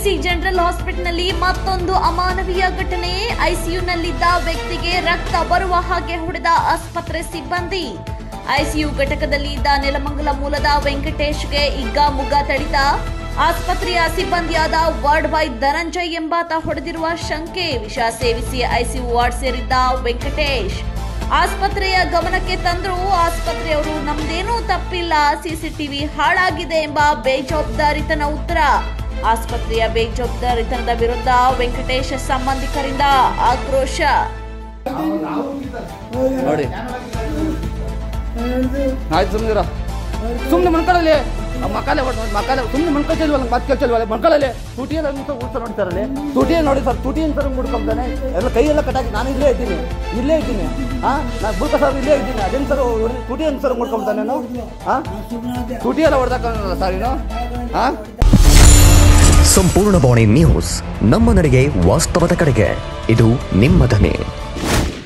KMC general ಹಾಸ್ಪಿಟಲ್ನಲ್ಲಿ ಮತ್ತೊಂದು ಅಮಾನವೀಯ ಘಟನೆ ಐಸಿಯುನಲ್ಲಿದ್ದ ವ್ಯಕ್ತಿಗೆ ರಕ್ತ ಬರುವ ಹಾಗೆ ಹೊಡೆದ ಆಸ್ಪತ್ರೆ ಸಿಬ್ಬಂದಿ ಐಸಿಯು ಘಟಕದಲ್ಲಿ ಇದ್ದ ನೆಲಮಂಗಲ ಮೂಲದ ವೆಂಕಟೇಶ್ಗೆ ಇಗ್ಗ ಮುಗ್ಗ ತಡಿತ ಆಸ್ಪತ್ರೆಯ ಸಿಬ್ಬಂದಿಯಾದ ವಾರ್ಡ್ ಬಾಯ್ ಧನಂಜಯ್ ಎಂಬಾತ ಹೊಡೆದಿರುವ ಶಂಕೆ ವಿಷ ಸೇವಿಸಿ ಐಸಿಯು ವಾರ್ಡ್ ಸೇರಿದ್ದ ವೆಂಕಟೇಶ್ ಆಸ್ಪತ್ರೆಯ ಗಮನಕ್ಕೆ ತಂದರೂ ಆಸ್ಪತ್ರೆಯವರು ನಮ್ದೇನೂ ತಪ್ಪಿಲ್ಲ ಸಿಸಿಟಿವಿ ಹಾಳಾಗಿದೆ ಎಂಬ ಬೇಜವಾಬ್ದಾರಿತನ ಉತ್ತರ ಆಸ್ಪತ್ರೆಯ ಬೇಜವಾಬ್ದಾರಿತನದ ವಿರುದ್ಧ ವೆಂಕಟೇಶ್ ಸಂಬಂಧಿಕರಿಂದ ಆಕ್ರೋಶ ನೋಡಿ ಆಯ್ತು ಸುಮ್ಮನಿರ ಸುಮ್ಮನೆ ಮನ್ಕೊಳ್ಳಲಿ ಮಕ್ಕಳೇ ಮಕ್ಕಳೇ ಸುಮ್ಮನೆ ಮನ್ಕೊಳ್ತಿಲ್ವಲ್ಲ ಮತ್ತೆ ಕೇಳ್ತಿಲ್ವಲ್ಲ ಮನ್ಕೊಳ್ಳಲಿ ತುಟಿಯೆಲ್ಲ ಉಡ್ಸ ನೋಡ್ತಾರಲ್ಲಿ ತುಟಿಯಲ್ಲಿ ನೋಡಿ ಸರ್ ತುಟಿ ಸರ್ ಮುಡ್ಕೊಂತಾನೆ ಎಲ್ಲ ಕೈಯೆಲ್ಲ ಕಟ್ಟಾಕಿ ನಾನು ಇಲ್ಲೇ ಇದ್ದೀನಿ ಇಲ್ಲೇ ಇದ್ದೀನಿ ಹಾಂ ನಾನು ಬುಲ್ಕ ಸರ್ ಇಲ್ಲೇ ಇದ್ದೀನಿ ಅದೇನು ಸರ್ ತುಟಿ ಏನು ಸರ್ ಮುಡ್ಕೊಂತಾನೆ ನಾನು ಹಾಂ ತುಟಿಯೆಲ್ಲ ಹೊಡೆದಾಕಲ್ಲ ಸರ್ ನೀನು ಹಾಂ ಸಂಪೂರ್ಣ ಬಾಣಿ ನ್ಯೂಸ್ ನಮ್ಮ ನಡೆಗೆ ವಾಸ್ತವದ ಕಡೆಗೆ ಇದು ನಿಮ್ಮ ಧ್ವನಿ